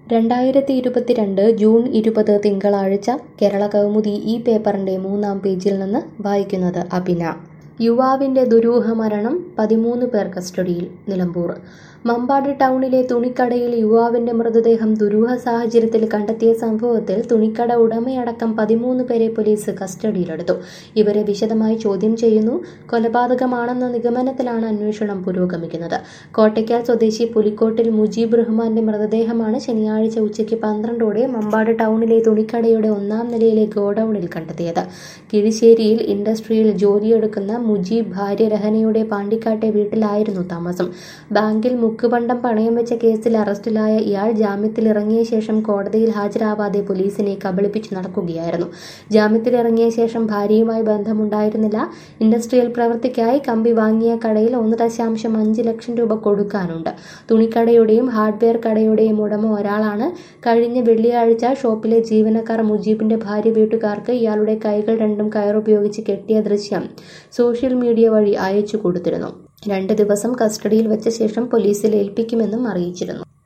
രണ്ടായിരത്തി ഇരുപത്തിരണ്ട് ജൂൺ ഇരുപത് തിങ്കളാഴ്ച കേരള കൗമുദി ഈ പേപ്പറിന്റെ മൂന്നാം പേജിൽ നിന്ന് വായിക്കുന്നത് അഭിന യുവാവിന്റെ ദുരൂഹ മരണം പതിമൂന്ന് പേർ കസ്റ്റഡിയിൽ നിലമ്പൂർ മമ്പാട് ടൗണിലെ തുണിക്കടയിൽ യുവാവിന്റെ മൃതദേഹം ദുരൂഹ സാഹചര്യത്തിൽ കണ്ടെത്തിയ സംഭവത്തിൽ തുണിക്കട ഉടമയടക്കം പതിമൂന്ന് പേരെ പോലീസ് കസ്റ്റഡിയിലെടുത്തു ഇവരെ വിശദമായി ചോദ്യം ചെയ്യുന്നു കൊലപാതകമാണെന്ന നിഗമനത്തിലാണ് അന്വേഷണം പുരോഗമിക്കുന്നത് കോട്ടയ്ക്കൽ സ്വദേശി പുലിക്കോട്ടിൽ മുജീബ് റഹ്മാന്റെ മൃതദേഹമാണ് ശനിയാഴ്ച ഉച്ചയ്ക്ക് പന്ത്രണ്ടോടെ മമ്പാട് ടൗണിലെ തുണിക്കടയുടെ ഒന്നാം നിലയിലെ ഗോഡൌണിൽ കണ്ടെത്തിയത് കിഴിശ്ശേരിയിൽ ഇൻഡസ്ട്രിയിൽ ജോലിയെടുക്കുന്ന മുജീബ് ഭാര്യ രഹനയുടെ പാണ്ടിക്കാട്ടെ വീട്ടിലായിരുന്നു താമസം ബാങ്കിൽ മുക്കുപണ്ടം പണയം വെച്ച കേസിൽ അറസ്റ്റിലായ ഇയാൾ ജാമ്യത്തിലിറങ്ങിയ ശേഷം കോടതിയിൽ ഹാജരാവാതെ പോലീസിനെ കബളിപ്പിച്ച് നടക്കുകയായിരുന്നു ജാമ്യത്തിലിറങ്ങിയ ശേഷം ഭാര്യയുമായി ബന്ധമുണ്ടായിരുന്നില്ല ഇൻഡസ്ട്രിയൽ പ്രവൃത്തിക്കായി കമ്പി വാങ്ങിയ കടയിൽ ഒന്ന് ദശാംശം അഞ്ച് ലക്ഷം രൂപ കൊടുക്കാനുണ്ട് തുണിക്കടയുടെയും ഹാർഡ്വെയർ കടയുടെയും ഉടമ ഒരാളാണ് കഴിഞ്ഞ വെള്ളിയാഴ്ച ഷോപ്പിലെ ജീവനക്കാർ മുജീബിന്റെ ഭാര്യ വീട്ടുകാർക്ക് ഇയാളുടെ കൈകൾ രണ്ടും കയറുപയോഗിച്ച് കെട്ടിയ ദൃശ്യം സോഷ്യൽ മീഡിയ വഴി അയച്ചു കൊടുത്തിരുന്നു രണ്ട് ദിവസം കസ്റ്റഡിയിൽ വെച്ച ശേഷം പോലീസിൽ ഏൽപ്പിക്കുമെന്നും അറിയിച്ചിരുന്നു